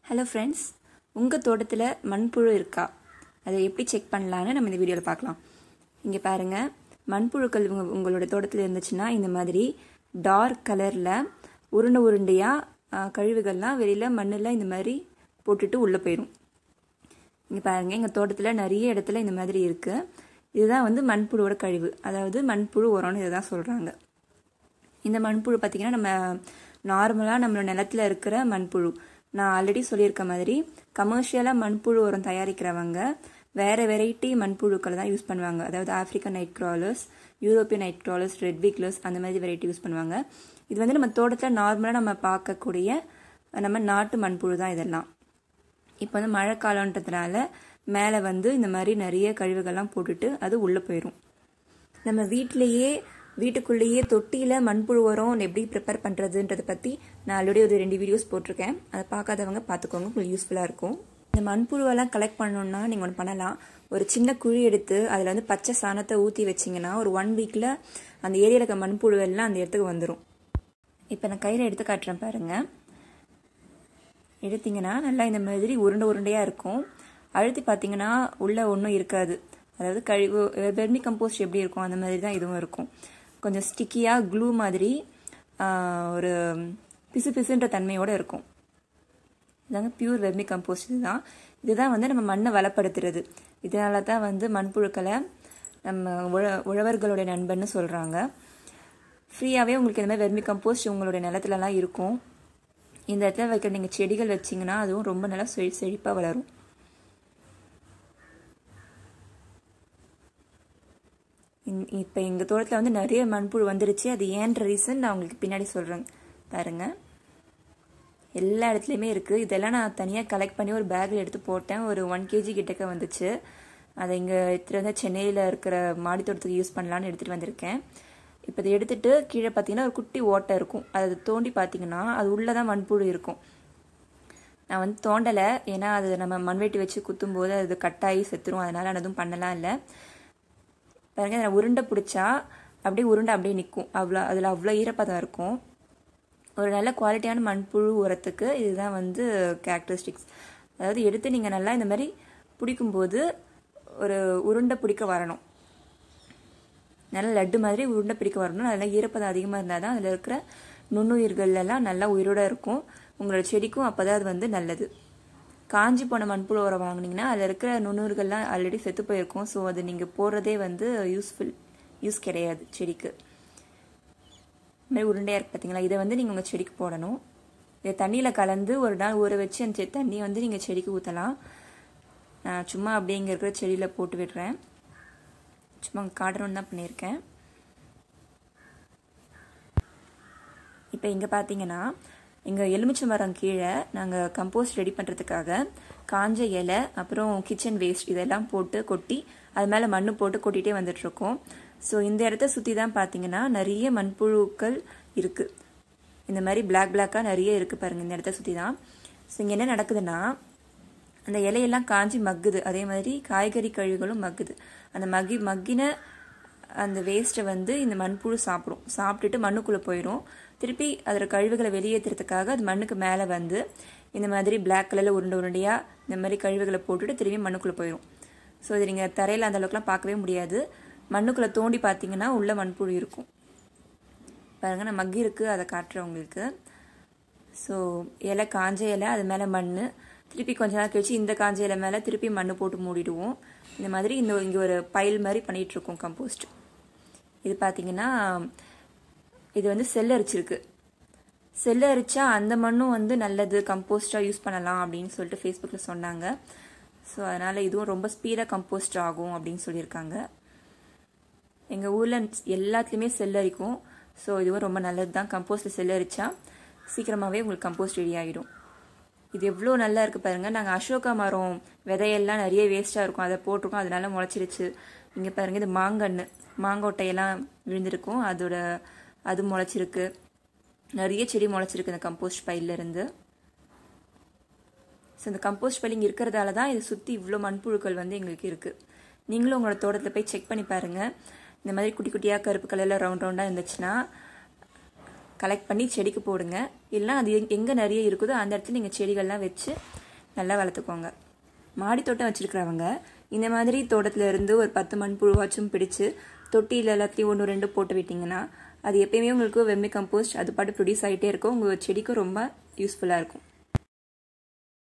hello friends உங்கள் தோட்டத்தில் மண்புழு இருக்கா அதை எப்படி செக் பண்ணலான்னு நம்ம இந்த வீடியோவில் பார்க்கலாம் இங்கே பாருங்கள் மண்புழுக்கள் உங்க உங்களோட தோட்டத்தில் இருந்துச்சுன்னா இந்த மாதிரி டார்க் கலரில் உருண்டை உருண்டையாக கழிவுகள்லாம் வெளியில் மண்ணில் இந்த மாதிரி போட்டுட்டு உள்ளே போயிடும் இங்கே பாருங்கள் எங்கள் தோட்டத்தில் நிறைய இடத்துல இந்த மாதிரி இருக்குது இதுதான் வந்து மண்புழுவோட கழிவு அதாவது மண்புழு உரம்னு இதை தான் சொல்கிறாங்க இந்த மண்புழு பார்த்திங்கன்னா நம்ம நார்மலாக நம்மளோட நிலத்தில் இருக்கிற மண்புழு நான் ஆல்ரெடி சொல்லியிருக்க மாதிரி கமர்ஷியலாக மண்புழு உரம் தயாரிக்கிறவங்க வேறு வெரைட்டி மண்புழுக்களை தான் யூஸ் பண்ணுவாங்க அதாவது African night crawlers European night crawlers red wigglers அந்த மாதிரி வெரைட்டி யூஸ் பண்ணுவாங்க இது வந்து நம்ம தோட்டத்தில் நார்மலாக நம்ம பார்க்கக்கூடிய நம்ம நாட்டு மண்புழு தான் இதெல்லாம் இப்போ வந்து மழை காலன்றதுனால மேலே வந்து இந்த மாதிரி நிறைய கழிவுகள்லாம் போட்டுட்டு அது உள்ளே போயிடும் நம்ம வீட்டிலேயே வீட்டுக்குள்ளேயே தொட்டியில் மண்புழு உரம் எப்படி ப்ரிப்பேர் பண்ணுறதுன்றதை பற்றி நான் ஆல்ரெடி ஒரு ரெண்டு வீடியோஸ் போட்டிருக்கேன் அதை பார்க்காதவங்க பார்த்துக்கோங்க உங்களுக்கு யூஸ்ஃபுல்லாக இருக்கும் இந்த மண்புழுவெல்லாம் கலெக்ட் பண்ணணுன்னா நீங்கள் ஒன்று பண்ணலாம் ஒரு சின்ன குழி எடுத்து அதில் வந்து பச்சை சாணத்தை ஊற்றி வச்சிங்கன்னா ஒரு ஒன் வீக்கில் அந்த ஏரியாவில் இருக்க மண்புழு எல்லாம் அந்த இடத்துக்கு வந்துடும் இப்போ நான் கையில் எடுத்து காட்டுறேன் பாருங்கள் எடுத்திங்கன்னா நல்லா இந்த மாதிரி உருண்டை உருண்டையாக இருக்கும் அழுத்தி பார்த்தீங்கன்னா உள்ளே ஒன்றும் இருக்காது அதாவது கழிவு வெர்மி கம்போஸ்ட் எப்படி இருக்கும் அந்த மாதிரி தான் இதுவும் இருக்கும் கொஞ்சம் ஸ்டிக்கியாக க்ளூ மாதிரி ஒரு பிசு பிசுன்ற தன்மையோடு இருக்கும் இதாங்க பியூர் வெர்மி கம்போஸ்ட் இதுதான் இதுதான் வந்து நம்ம மண்ணை வளப்படுத்துறது இதனால தான் வந்து மண்புழுக்களை நம்ம உழ உழவர்களுடைய நண்பன்னு சொல்கிறாங்க ஃப்ரீயாகவே உங்களுக்கு இந்த மாதிரி வெர்மி கம்போஸ்ட் உங்களுடைய நிலத்துலலாம் இருக்கும் இந்த இடத்துல வைக்கிற நீங்கள் செடிகள் வச்சிங்கன்னா அதுவும் ரொம்ப நல்லா செழி செழிப்பாக வளரும் இப்போ எங்கள் தோட்டத்தில் வந்து நிறைய மண்புழு வந்துருச்சு அது ஏன்ற ரீசன் நான் உங்களுக்கு பின்னாடி சொல்கிறேன் பாருங்கள் எல்லா இடத்துலையுமே இருக்குது இதெல்லாம் நான் தனியாக கலெக்ட் பண்ணி ஒரு பேக்கில் எடுத்து போட்டேன் ஒரு ஒன் கேஜி கிட்டக்க வந்துச்சு அதை இங்கே எடுத்துகிட்டு வந்து சென்னையில் இருக்கிற மாடி தோட்டத்துக்கு யூஸ் பண்ணலான்னு எடுத்துகிட்டு வந்திருக்கேன் இப்போ இதை எடுத்துகிட்டு கீழே பார்த்தீங்கன்னா ஒரு குட்டி ஓட்டை இருக்கும் அதை தோண்டி பார்த்தீங்கன்னா அது உள்ளே தான் மண்புழு இருக்கும் நான் வந்து தோண்டலை ஏன்னா அது நம்ம மண்வெட்டி வச்சு குத்தும்போது அது கட்டாயி செத்துரும் அதனால் நான் எதுவும் பண்ணலாம் இல்லை பாருங்க நான் உருண்டை பிடிச்சா அப்படியே உருண்டை அப்படியே நிற்கும் அவ்வளோ அதில் அவ்வளோ ஈரப்பதம் இருக்கும் ஒரு நல்ல குவாலிட்டியான மண்புழு உரத்துக்கு இதுதான் வந்து கேரக்டரிஸ்டிக்ஸ் அதாவது எடுத்து நீங்கள் நல்லா இந்த மாதிரி பிடிக்கும்போது ஒரு உருண்டை பிடிக்க வரணும் நல்லா லட்டு மாதிரி உருண்டை பிடிக்க வரணும் நல்லா ஈரப்பதம் அதிகமாக இருந்தால் தான் அதில் இருக்கிற நுண்ணுயிர்கள் எல்லாம் நல்லா உயிரோட இருக்கும் உங்களோட செடிக்கும் அப்போ தான் அது வந்து நல்லது காஞ்சி போன மண்புழு உரம் வாங்கினீங்கன்னா அதில் இருக்கிற நுண்ணுயிர்கள்லாம் ஆல்ரெடி செத்து போயிருக்கும் ஸோ அது நீங்கள் போடுறதே வந்து யூஸ்ஃபுல் யூஸ் கிடையாது செடிக்கு இந்த மாதிரி உருண்டையாக இருக்குது பார்த்தீங்களா இதை வந்து நீங்கள் உங்கள் செடிக்கு போடணும் இதை தண்ணியில் கலந்து ஒரு நாள் ஊற வச்சு அந்த தண்ணியை வந்து நீங்கள் செடிக்கு ஊற்றலாம் நான் சும்மா அப்படியே இங்கே இருக்கிற செடியில் போட்டு விடுறேன் சும்மா காட்டணும்னு தான் பண்ணியிருக்கேன் இப்போ இங்கே பார்த்தீங்கன்னா எங்கள் எலுமிச்சை மரம் கீழே நாங்கள் கம்போஸ்ட் ரெடி பண்ணுறதுக்காக காஞ்ச இலை அப்புறம் கிச்சன் வேஸ்ட் இதெல்லாம் போட்டு கொட்டி அது மேலே மண் போட்டு கொட்டிகிட்டே வந்துட்டுருக்கோம் ஸோ இந்த இடத்த சுற்றி தான் பார்த்தீங்கன்னா நிறைய மண்புழுக்கள் இருக்குது இந்த மாதிரி பிளாக் பிளாக்காக நிறைய இருக்குது பாருங்கள் இந்த இடத்த சுற்றி தான் ஸோ இங்கே என்ன நடக்குதுன்னா அந்த இலையெல்லாம் காஞ்சி மக்குது அதே மாதிரி காய்கறி கழிவுகளும் மக்குது அந்த மக்கி மக்கின அந்த வேஸ்ட்டை வந்து இந்த மண்புழு சாப்பிடும் சாப்பிட்டுட்டு மண்ணுக்குள்ளே போயிடும் திருப்பி அதில் கழிவுகளை வெளியேற்றுறதுக்காக அது மண்ணுக்கு மேலே வந்து இந்த மாதிரி பிளாக் கலரில் உருண்டை உருண்டையாக இந்த மாதிரி கழிவுகளை போட்டுட்டு திரும்பி மண்ணுக்குள்ளே போயிடும் ஸோ இது நீங்கள் தரையில் அந்த அளவுக்குலாம் பார்க்கவே முடியாது மண்ணுக்குள்ளே தோண்டி பார்த்தீங்கன்னா உள்ள மண்புழு இருக்கும் பாருங்கள் நான் மக்கி இருக்குது அதை காட்டுறேன் உங்களுக்கு ஸோ இலை காஞ்ச இலை அது மேலே மண் திருப்பி கொஞ்ச நாள் கழிச்சு இந்த காஞ்ச இலை மேலே திருப்பி மண் போட்டு மூடிடுவோம் இந்த மாதிரி இந்த இங்கே ஒரு பயில் மாதிரி பண்ணிகிட்ருக்கோம் கம்போஸ்ட் இது பார்த்தீங்கன்னா இது வந்து செல் அரிச்சிருக்கு செல் அரிச்சா அந்த மண்ணும் வந்து நல்லது கம்போஸ்டாக யூஸ் பண்ணலாம் அப்படின்னு சொல்லிட்டு ஃபேஸ்புக்கில் சொன்னாங்க ஸோ அதனால் இதுவும் ரொம்ப ஸ்பீடாக கம்போஸ்ட் ஆகும் அப்படின்னு சொல்லியிருக்காங்க எங்கள் ஊரில் எல்லாத்துலேயுமே செல் அரிக்கும் ஸோ இதுவும் ரொம்ப நல்லது தான் கம்போஸ்ட்டில் செல் அரிச்சா சீக்கிரமாகவே உங்களுக்கு கம்போஸ்ட் ரெடி ஆகிடும் இது எவ்வளோ நல்லா இருக்குது பாருங்கள் நாங்கள் அசோகா மரம் விதையெல்லாம் நிறைய வேஸ்ட்டாக இருக்கும் அதை போட்டிருக்கோம் அதனால முளைச்சிருச்சு இங்கே பாருங்கள் இது மாங்கன்று மாங்கொட்டையெல்லாம் விழுந்திருக்கும் அதோட அது முளைச்சிருக்கு நிறைய செடி முளைச்சிருக்கு இந்த கம்போஸ்ட் பையிலேருந்து ஸோ இந்த கம்போஸ்ட் பைல் இங்கே இருக்கிறதால தான் இதை சுற்றி இவ்வளோ மண்புழுக்கள் வந்து எங்களுக்கு இருக்குது நீங்களும் உங்களோட தோட்டத்தில் போய் செக் பண்ணி பாருங்கள் இந்த மாதிரி குட்டி குட்டியாக கருப்பு கலரில் ரவுண்ட் ரவுண்டாக இருந்துச்சுன்னா கலெக்ட் பண்ணி செடிக்கு போடுங்க இல்லைனா அது எங்கே நிறைய இருக்குதோ அந்த இடத்துல நீங்கள் செடிகள்லாம் வச்சு நல்லா வளர்த்துக்கோங்க மாடி தோட்டம் வச்சுருக்கிறவங்க இந்த மாதிரி தோட்டத்தில் இருந்து ஒரு பத்து மண்புழுவாச்சும் பிடிச்சு தொட்டியில் எல்லாத்தையும் ஒன்று ரெண்டு போட்டு விட்டிங்கன்னா அது எப்பயுமே உங்களுக்கு வெம்மி கம்போஸ்ட் அது பாட்டு ப்ரொடியூஸ் ஆகிட்டே இருக்கும் உங்கள் செடிக்கும் ரொம்ப யூஸ்ஃபுல்லாக இருக்கும்